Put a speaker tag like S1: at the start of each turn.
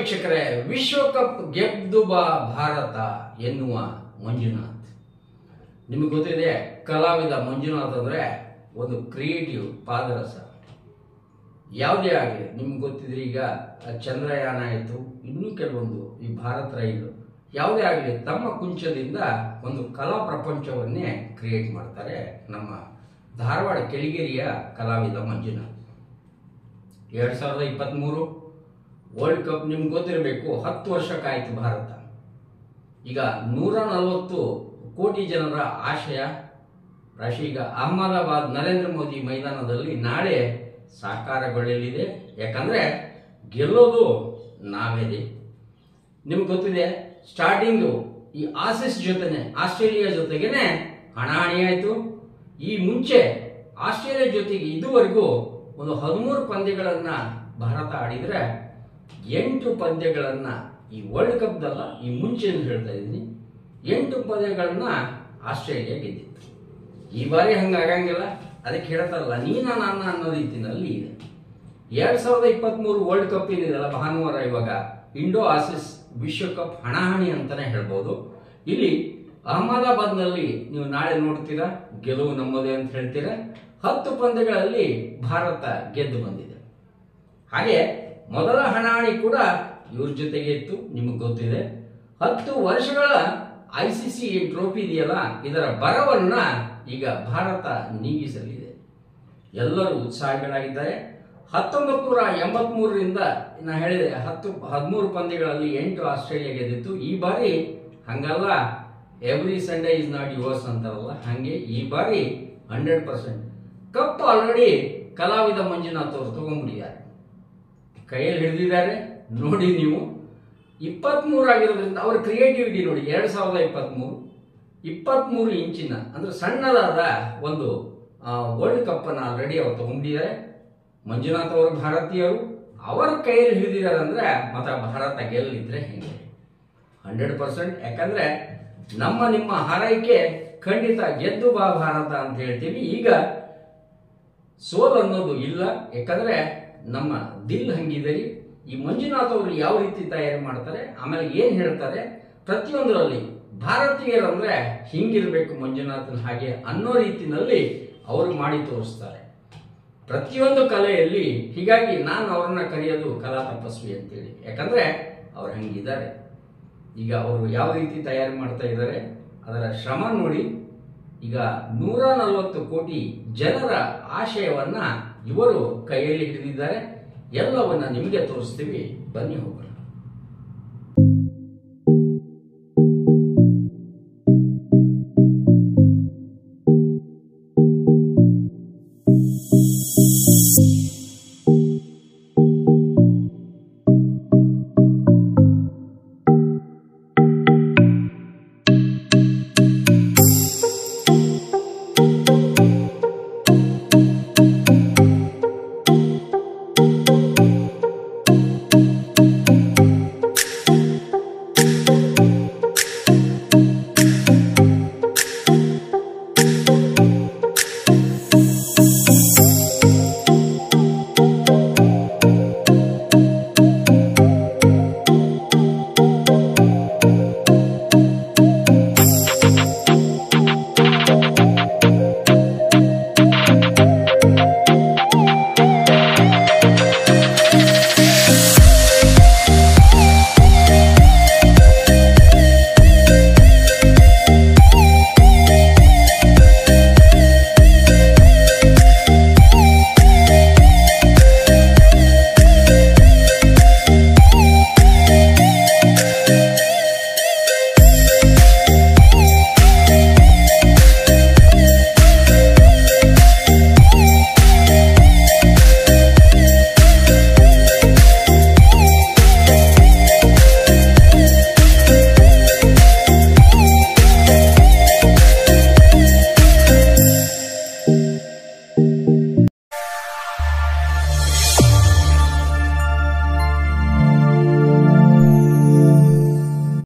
S1: ವೀಕ್ಷಕರೇ ವಿಶ್ವಕಪ್ ಗೆದ್ದು ಬಾ ಭಾರತ ಎನ್ನುವ ಮಂಜುನಾಥ್ ನಿಮಗೆ ಗೊತ್ತಿದೆ ಕಲಾವಿದ ಮಂಜುನಾಥ್ ಅಂದ್ರೆ ಒಂದು ಕ್ರಿಯೇಟಿವ್ ಪಾದರಸ ಯಾವುದೇ ಆಗಲಿ ನಿಮ್ಗೆ ಗೊತ್ತಿದ್ರೆ ಈಗ ಚಂದ್ರಯಾನ ಆಯಿತು ಇನ್ನೂ ಕೆಲವೊಂದು ಈ ಭಾರತ ರೈಲು ಯಾವುದೇ ಆಗಲಿ ತಮ್ಮ ಕುಂಚದಿಂದ ಒಂದು ಕಲಾ ಪ್ರಪಂಚವನ್ನೇ ಕ್ರಿಯೇಟ್ ಮಾಡ್ತಾರೆ ನಮ್ಮ ಧಾರವಾಡ ಕೆಳಗೇರಿಯ ಕಲಾವಿದ ಮಂಜುನಾಥ್ ಎರಡು ಸಾವಿರದ ಇಪ್ಪತ್ತ್ಮೂರು ವರ್ಲ್ಡ್ ಕಪ್ ನಿಮ್ಗೆ ಗೊತ್ತಿರಬೇಕು ಹತ್ತು ವರ್ಷಕ್ಕಾಯ್ತು ಭಾರತ ಈಗ ನೂರ ನಲವತ್ತು ಕೋಟಿ ಜನರ ಆಶಯ ರಾಶಿ ಈಗ ಅಹಮದಾಬಾದ್ ನರೇಂದ್ರ ಮೋದಿ ಮೈದಾನದಲ್ಲಿ ನಾಳೆ ಸಾಕಾರಗೊಳ್ಳಲಿದೆ ಯಾಕಂದ್ರೆ ಗೆಲ್ಲೋದು ನಾವೇದೆ ನಿಮ್ಗೆ ಗೊತ್ತಿದೆ ಸ್ಟಾರ್ಟಿಂಗು ಈ ಆಸಿಸ್ ಜೊತೆನೆ ಆಸ್ಟ್ರೇಲಿಯಾ ಜೊತೆಗೇನೆ ಹಣಾಹಣಿ ಆಯಿತು ಈ ಮುಂಚೆ ಆಸ್ಟ್ರೇಲಿಯಾ ಜೊತೆಗೆ ಇದುವರೆಗೂ ಒಂದು ಹದಿಮೂರು ಪಂದ್ಯಗಳನ್ನ ಭಾರತ ಆಡಿದ್ರೆ ಎಂಟು ಪಂದ್ಯಗಳನ್ನ ಈ ವರ್ಲ್ಡ್ ಕಪ್ದಲ್ಲ ಈ ಮುಂಚೆ ಅಂತ ಹೇಳ್ತಾ ಇದ್ದೀನಿ ಎಂಟು ಪಂದ್ಯಗಳನ್ನ ಆಸ್ಟ್ರೇಲಿಯಾ ಗೆದ್ದಿತ್ತು ಈ ಬಾರಿ ಹಂಗಾಗಂಗಿಲ್ಲ ಅದಕ್ಕೆ ಹೇಳ್ತಾರಲ್ಲ ನೀನ ನನ್ನ ಅನ್ನೋ ರೀತಿನಲ್ಲಿ ಇದೆ ಎರಡ್ ಸಾವಿರದ ಇಪ್ಪತ್ಮೂರು ವರ್ಲ್ಡ್ ಕಪ್ ಏನಿದೆಯಲ್ಲ ಭಾನುವಾರ ಇವಾಗ ಇಂಡೋ ಆಸಿಸ್ ವಿಶ್ವಕಪ್ ಹಣಾಹಣಿ ಅಂತಾನೆ ಹೇಳ್ಬೋದು ಇಲ್ಲಿ ಅಹಮದಾಬಾದ್ನಲ್ಲಿ ನೀವು ನಾಳೆ ನೋಡ್ತೀರಾ ಗೆಲುವು ನಮ್ಮದೇ ಅಂತ ಹೇಳ್ತೀರಾ ಹತ್ತು ಪಂದ್ಯಗಳಲ್ಲಿ ಭಾರತ ಗೆದ್ದು ಬಂದಿದೆ ಹಾಗೆ ಮೊದಲ ಹಣಾಹಣಿ ಕೂಡ ಇವ್ರ ಜೊತೆಗೆ ಇತ್ತು ನಿಮಗೆ ಗೊತ್ತಿದೆ ಹತ್ತು ವರ್ಷಗಳ ಐ ಸಿ ಸಿ ಟ್ರೋಫಿ ಇದೆಯಲ್ಲ ಇದರ ಬರವನ್ನ ಈಗ ಭಾರತ ನೀಗಿಸಲಿದೆ ಎಲ್ಲರೂ ಉತ್ಸಾಹಿಗಳಾಗಿದ್ದಾರೆ ಹತ್ತೊಂಬತ್ತು ನೂರ ಎಂಬತ್ಮೂರರಿಂದ ನಾ ಹೇಳಿದೆ ಹತ್ತು ಹದಿಮೂರು ಪಂದ್ಯಗಳಲ್ಲಿ ಎಂಟು ಆಸ್ಟ್ರೇಲಿಯಾ ಗೆದ್ದಿತ್ತು ಈ ಬಾರಿ ಹಂಗಲ್ಲ every Sunday is not yours ಅಂತಾರಲ್ಲ ಹಾಗೆ ಈ ಬಾರಿ ಹಂಡ್ರೆಡ್ ಪರ್ಸೆಂಟ್ ಕಪ್ ಆಲ್ರೆಡಿ ಕಲಾವಿದ ಮಂಜುನಾಥ್ ಅವರು ತಗೊಂಡ್ಬಿಟ್ಟಿದ್ದಾರೆ ಕೈಯಲ್ಲಿ ಹಿಡಿದಿದ್ದಾರೆ ನೋಡಿ ನೀವು ಇಪ್ಪತ್ಮೂರು ಆಗಿರೋದ್ರಿಂದ ಅವ್ರ ಕ್ರಿಯೇಟಿವಿಟಿ ನೋಡಿ ಎರಡ್ ಸಾವಿರದ ಇಪ್ಪತ್ಮೂರು ಇಪ್ಪತ್ಮೂರು ಇಂಚಿನ ಅಂದ್ರೆ ಸಣ್ಣದಾದ ಒಂದು ವರ್ಲ್ಡ್ ಕಪ್ ಅನ್ನ ಆಲ್ರೆಡಿ ಅವ್ರು ತಗೊಂಡಿದ್ದಾರೆ ಮಂಜುನಾಥ್ ಅವರು ಭಾರತೀಯರು ಅವರ ಕೈಯಲ್ಲಿ ಹಿಡಿದಿದ್ದಾರೆ ಅಂದ್ರೆ ಮತ್ತೆ ಭಾರತ ಗೆಲ್ಲಿದ್ರೆ ಹೆಂಗೆ ಹಂಡ್ರೆಡ್ ಪರ್ಸೆಂಟ್ ಯಾಕಂದ್ರೆ ನಮ್ಮ ನಿಮ್ಮ ಹಾರೈಕೆ ಖಂಡಿತ ಗೆದ್ದು ಬಾ ಭಾರತ ಅಂತ ಹೇಳ್ತೀವಿ ಈಗ ಸೋಲ್ ಅನ್ನೋದು ಇಲ್ಲ ಯಾಕಂದ್ರೆ ನಮ್ಮ ದಿಲ್ ಹಂಗಿದೆ ರೀ. ಈ ಮಂಜುನಾಥ್ ಅವರು ಯಾವ ರೀತಿ ತಯಾರಿ ಮಾಡ್ತಾರೆ ಆಮೇಲೆ ಏನ್ ಹೇಳ್ತಾರೆ ಪ್ರತಿಯೊಂದರಲ್ಲಿ ಭಾರತೀಯರಂದ್ರೆ ಹಿಂಗಿರ್ಬೇಕು ಮಂಜುನಾಥನ್ ಹಾಗೆ ಅನ್ನೋ ರೀತಿನಲ್ಲಿ ಅವರು ಮಾಡಿ ತೋರಿಸ್ತಾರೆ ಪ್ರತಿಯೊಂದು ಕಲೆಯಲ್ಲಿ ಹೀಗಾಗಿ ನಾನು ಅವ್ರನ್ನ ಕರೆಯೋದು ಕಲಾ ತಪಸ್ವಿ ಅಂತೇಳಿ ಯಾಕಂದ್ರೆ ಅವ್ರು ಹಂಗಿದ್ದಾರೆ ಈಗ ಅವರು ಯಾವ ರೀತಿ ತಯಾರಿ ಮಾಡ್ತಾ ಇದ್ದಾರೆ ಅದರ ಶ್ರಮ ನೋಡಿ ಈಗ ನೂರ ನಲವತ್ತು ಕೋಟಿ ಜನರ ಆಶಯವನ್ನ ಇವರು ಕೈಯಲ್ಲಿ ಹಿಡಿದಿದ್ದಾರೆ ಎಲ್ಲವನ್ನ ನಿಮಗೆ ತೋರಿಸ್ತೀವಿ ಬನ್ನಿ ಹೋಗೋಣ